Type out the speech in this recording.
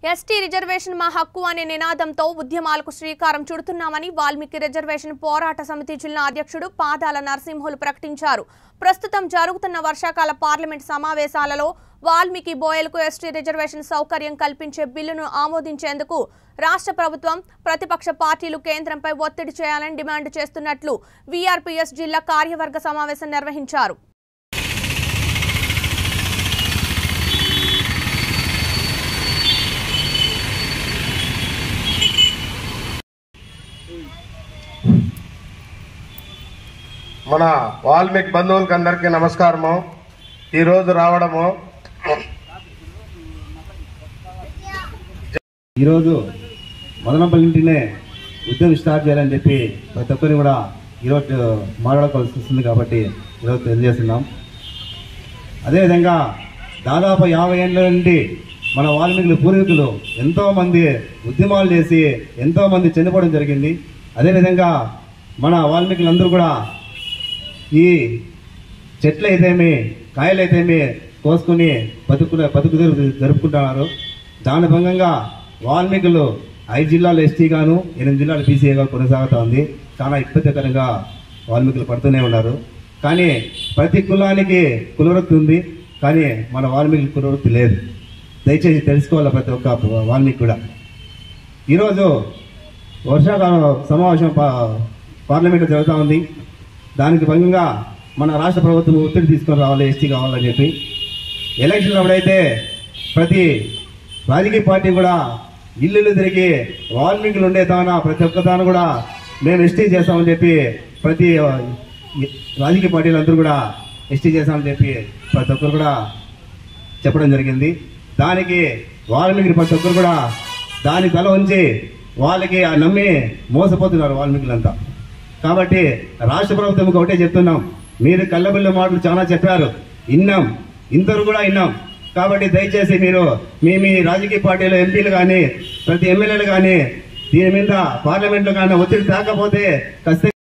ST reservation మా హక్కు అనే నినాదంతో ఉద్యమాలకు శ్రీకారం చుడుతున్నామని వాల్మీకి రిజర్వేషన్ పోరాట సమితి జిల్లా అధ్యక్షుడు పాదాల నరసింహులు ప్రకటించారు ప్రస్తుతం జరుగుతున్న వర్షాకాల పార్లమెంట్ సమావేశాలలో వాల్మీకి బోయలకు ఎస్టీ రిజర్వేషన్ సౌకర్యం కల్పించే బిల్లును ఆమోదించేందుకు రాష్ట్ర ప్రభుత్వం ప్రతిపక్ష పార్టీలు కేంద్రంపై ఒత్తిడి చేయాలని డిమాండ్ చేస్తున్నట్లు వీఆర్పీఎస్ జిల్లా కార్యవర్గ సమావేశం నిర్వహించారు మన వాల్మీకి బంధువులకి అందరికీ నమస్కారము ఈరోజు రావడము ఈరోజు మదనపల్లి ఇంటినే ఉద్యమం స్టార్ట్ చేయాలని చెప్పి ప్రతి ఒక్కరిని కూడా ఈరోజు మాట్లాడుకోవాల్సి వస్తుంది కాబట్టి ఈరోజు తెలియజేస్తున్నాం అదేవిధంగా దాదాపు యాభై ఏళ్ళ నుండి మన వాల్మీకులు పూర్వీకులు ఎంతోమంది ఉద్యమాలు చేసి ఎంతోమంది చనిపోవడం జరిగింది అదేవిధంగా మన వాల్మీకులందరూ కూడా ఈ చెట్లు అయితేమి కాయలు అయితేమి కోసుకుని బతుకు బతుకు తెరువు జరుపుకుంటున్నారు దాని భంగంగా వాల్మీకులు ఐదు జిల్లాలు ఎస్టీ గాను ఎనిమిది జిల్లాలు బీసీగా కొనసాగుతూ ఉంది చాలా ఇబ్బందికరంగా వాల్మీకులు పడుతూనే ఉన్నారు కానీ ప్రతి కులానికి కులవృత్తి ఉంది కానీ మన వాల్మీకి కులవృత్తి లేదు దయచేసి తెలుసుకోవాలి ప్రతి ఒక్క వాల్మీకి కూడా ఈరోజు వర్షాకాలం సమావేశం పా- పార్లమెంట్లో జరుగుతూ ఉంది దానికి భంగంగా మన రాష్ట్ర ప్రభుత్వం ఒత్తిడి తీసుకొని రావాలి ఎస్టీ కావాలని చెప్పి ఎలక్షన్ అప్పుడైతే ప్రతి రాజకీయ పార్టీ కూడా ఇల్లు తిరిగి వాల్మీకులు ఉండే తాన ప్రతి ఒక్క తాను కూడా మేము ఎస్టీ చేస్తామని చెప్పి ప్రతి ఆ, ఈ రాజకీయ పార్టీలు అందరూ కూడా ఎస్టీ చేస్తామని చెప్పి ప్రతి ఒక్కరు కూడా చెప్పడం జరిగింది దానికి వాల్మీకి ప్రతి ఒక్కరు కూడా దాని తల ఉంచి వాళ్ళకి ఆ నమ్మి మోసపోతున్నారు వాల్మీకులంతా కాబట్టి రాష్ట్ర ప్రభుత్వం ఒకటే చెప్తున్నాం మీరు కళ్ళబిల్ల మాటలు చాలా చెప్పారు విన్నాం ఇంతరు కూడా విన్నాం కాబట్టి దయచేసి మీరు మీ మీ రాజకీయ పార్టీలో ఎంపీలు కానీ ప్రతి ఎమ్మెల్యేలు కానీ దీని మీద పార్లమెంట్లో కానీ ఒత్తిడి తేకపోతే ఖచ్చితంగా